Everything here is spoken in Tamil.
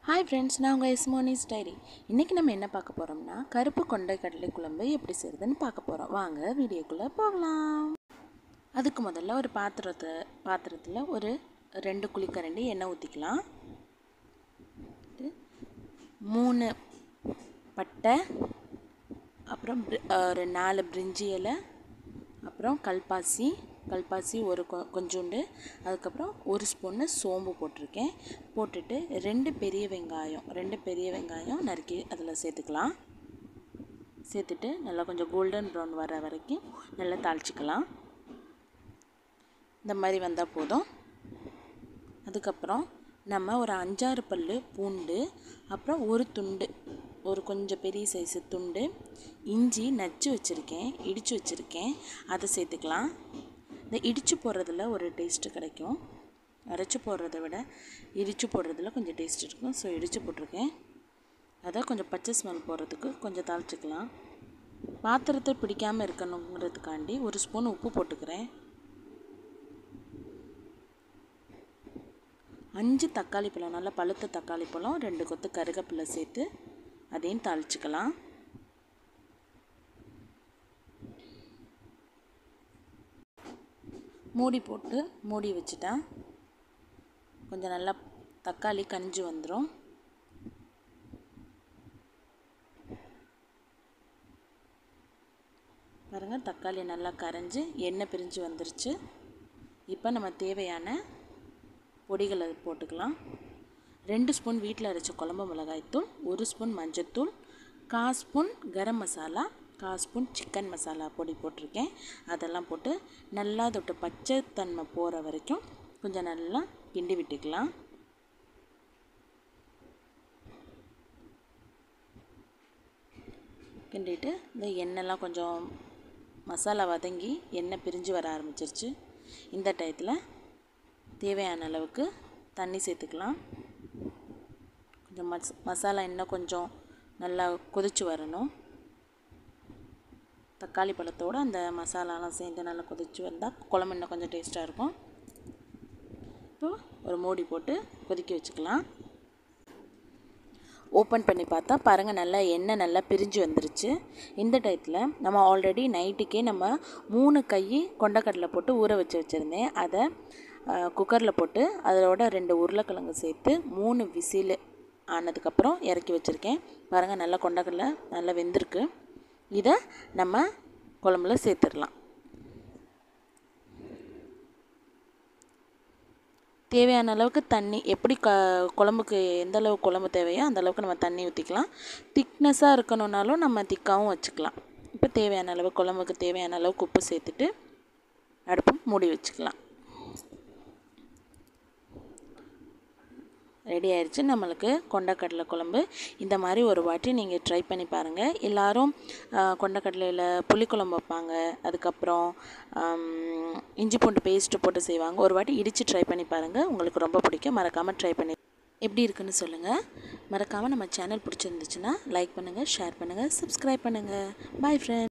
ஹாய் ஃப்ரெண்ட்ஸ் நான் உங்கள் எஸ்மோனிஸ் டைரி இன்றைக்கி நம்ம என்ன பார்க்க போகிறோம்னா கருப்பு கொண்டை கடலை குழம்பு எப்படி செய்கிறதுன்னு பார்க்க போகிறோம் வாங்க வீடியோக்குள்ளே போகலாம் அதுக்கு முதல்ல ஒரு பாத்திரத்தை பாத்திரத்தில் ஒரு ரெண்டு குழிக்கரண்டி எண்ணெய் ஊற்றிக்கலாம் மூணு பட்டை அப்புறம் பிரி- ஒரு நாலு பிரிஞ்சி இலை அப்புறம் கல்பாசி கல்பாசி ஒரு கொ கொஞ்சோண்டு அதுக்கப்புறம் ஒரு ஸ்பூன்னு சோம்பு போட்டிருக்கேன் போட்டுட்டு ரெண்டு பெரிய வெங்காயம் ரெண்டு பெரிய வெங்காயம் நறுக்கி அதில் சேர்த்துக்கலாம் சேர்த்துட்டு நல்லா கொஞ்சம் கோல்டன் ப்ரௌன் வர வரைக்கும் நல்லா தாளிச்சிக்கலாம் இந்த மாதிரி வந்தால் போதும் அதுக்கப்புறம் நம்ம ஒரு அஞ்சாறு பல் பூண்டு அப்புறம் ஒரு துண்டு ஒரு கொஞ்சம் பெரிய சைஸு துண்டு இஞ்சி நச்சு வச்சுருக்கேன் இடித்து வச்சுருக்கேன் அதை சேர்த்துக்கலாம் இந்த இடித்து போடுறதுல ஒரு டேஸ்ட்டு கிடைக்கும் அரைச்சி போடுறத விட இடித்து போடுறதுல கொஞ்சம் டேஸ்ட் இருக்கும் ஸோ இடித்து போட்டிருக்கேன் அதை கொஞ்சம் பச்சை ஸ்மெல் போடுறதுக்கு கொஞ்சம் தாளிச்சிக்கலாம் பாத்திரத்தை பிடிக்காமல் இருக்கணுங்கிறதுக்காண்டி ஒரு ஸ்பூன் உப்பு போட்டுக்கிறேன் அஞ்சு தக்காளி பழம் நல்லா பழுத்த தக்காளி பழம் ரெண்டு கொத்து கருவேப்பிலை சேர்த்து அதையும் தாளிச்சுக்கலாம் மூடி போட்டு மூடி வச்சுட்டா கொஞ்சம் நல்லா தக்காளி கனிஞ்சு வந்துடும் பாருங்கள் தக்காளி நல்லா கரைஞ்சி எண்ணெய் பிரிஞ்சு வந்துருச்சு இப்போ நம்ம தேவையான பொடிகளை போட்டுக்கலாம் ரெண்டு ஸ்பூன் வீட்டில் அரைச்ச குழம்பு மிளகாய்த்தூள் ஒரு ஸ்பூன் மஞ்சத்தூள் கா ஸ்பூன் கரம் மசாலா கா ஸ்பூன் சிக்கன் மசாலா பொடி போட்டிருக்கேன் அதெல்லாம் போட்டு நல்லா தொட்டு பச்சை தன்மை போகிற வரைக்கும் கொஞ்சம் நல்லா கிண்டி விட்டுக்கலாம் கிண்டிட்டு இந்த எண்ணெய்லாம் கொஞ்சம் மசாலா வதங்கி எண்ணெய் பிரிஞ்சு வர ஆரம்பிச்சிருச்சு இந்த டயத்தில் தேவையான அளவுக்கு தண்ணி சேர்த்துக்கலாம் கொஞ்சம் மஸ் மசாலா இன்னும் கொஞ்சம் நல்லா கொதிச்சு வரணும் தக்காளி பழத்தோடு அந்த மசாலாலாம் சேர்ந்து நல்லா கொதிச்சு வந்தால் குழம்பு இன்னும் கொஞ்சம் டேஸ்ட்டாக இருக்கும் இப்போ ஒரு மூடி போட்டு கொதிக்க வச்சுக்கலாம் ஓப்பன் பண்ணி பார்த்தா பாருங்கள் நல்லா எண்ணெய் நல்லா பிரிஞ்சு வந்துருச்சு இந்த டயத்தில் நம்ம ஆல்ரெடி நைட்டுக்கே நம்ம மூணு கை கொண்டக்கடலை போட்டு ஊற வச்சு வச்சுருந்தேன் அதை குக்கரில் போட்டு அதோட ரெண்டு உருளைக்கிழங்கு சேர்த்து மூணு விசில் ஆனதுக்கப்புறம் இறக்கி வச்சுருக்கேன் பாருங்கள் நல்லா கொண்டக்கடலை நல்லா வெந்திருக்கு இதை நம்ம குழம்புல சேர்த்துடலாம் தேவையான அளவுக்கு தண்ணி எப்படி க குழம்புக்கு எந்த அளவு குழம்பு தேவையோ அந்த அளவுக்கு நம்ம தண்ணி ஊற்றிக்கலாம் திக்னஸாக இருக்கணுன்னாலும் நம்ம திக்காகவும் வச்சுக்கலாம் இப்போ தேவையான அளவு குழம்புக்கு தேவையான அளவுக்கு உப்பு சேர்த்துட்டு அடுப்பு மூடி வச்சுக்கலாம் ரெடி ஆயிடுச்சு நம்மளுக்கு கொண்டக்கடலை குழம்பு இந்த மாதிரி ஒரு வாட்டி நீங்கள் ட்ரை பண்ணி பாருங்கள் எல்லோரும் கொண்டக்கடலையில் புளிக்குழம்பு வைப்பாங்க அதுக்கப்புறம் ஆம், இஞ்சி பூண்டு பேஸ்ட்டு போட்டு செய்வாங்க ஒரு வாட்டி இடித்து ட்ரை பண்ணி பாருங்கள் உங்களுக்கு ரொம்ப பிடிக்கும் மறக்காமல் ட்ரை பண்ணி எப்படி இருக்குன்னு சொல்லுங்கள் மறக்காமல் நம்ம சேனல் பிடிச்சிருந்துச்சுன்னா லைக் பண்ணுங்கள் ஷேர் பண்ணுங்கள் சப்ஸ்கிரைப் பண்ணுங்கள் பாய் ஃப்ரெண்ட்